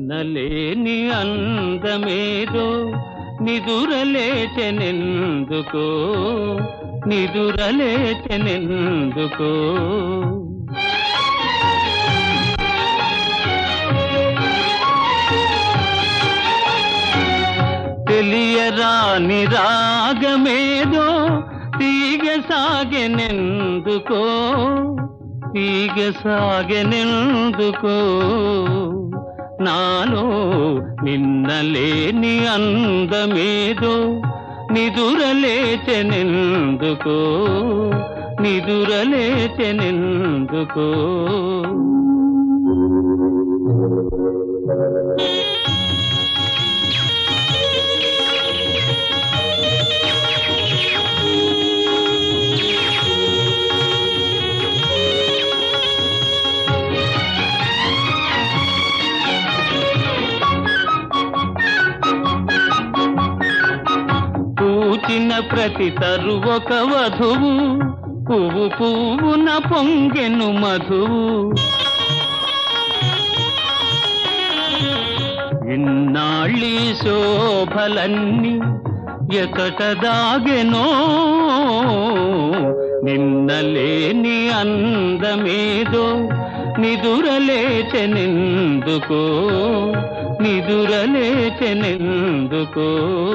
నిన్నలేని అందమేదో నిదురలేచెనెందుకో నిదురలేచెనెందుకో తెలియరాని రాగమేదో తీగ సాగెనెందుకో తీగ సాగెనెందుకో నాలో నిన్నలేని అందమేదో నిదురలేచెనెందుకో నిదురలేచెనెందుకో పూచిన ప్రతి తరువొక వధువు పువ్వు పువ్వున పొంగెను మధువు ఇన్నాళ్ళీ శోభలన్నీ ఎకట దాగెనో నిన్నలేని అందమేదో నిదురలేచెనెందుకో నిదురలేచెనెందుకో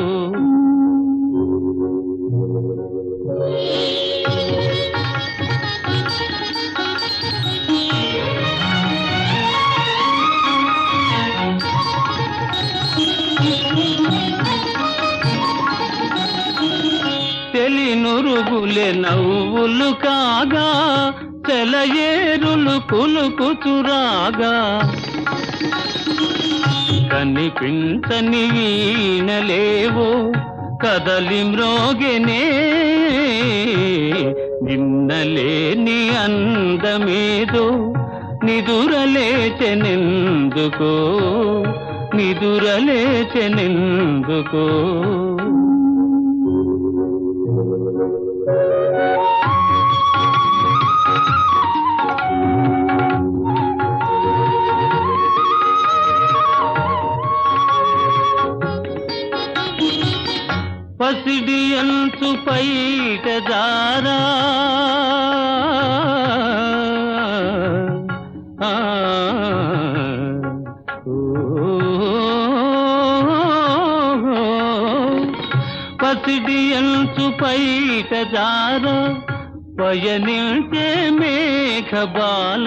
తెలినురుగులే నవ్వులు కాగా చెలయేరులు కులుకుచురాగా కనిపించని వీణలేవో కదలి మ్రోగెనే నిన్నలేని అందమేదో నిదురలేచెనెందుకో నిదురలేచెనెందుకో పసిడి అంచు పైట దారా ఆ, ఓ, పసిడి అంచు పైట దారా పయనించే మేఘబాల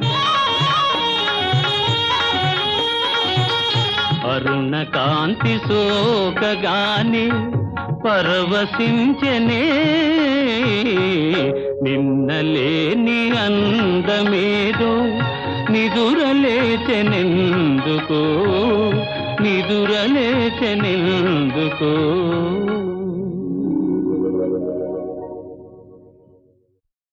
అరుణ కాంతి సోకగాని పరవశించనే నిన్నలేని అందమేదో నిదురలేచెనెందుకో నిదురలేచెనెందుకో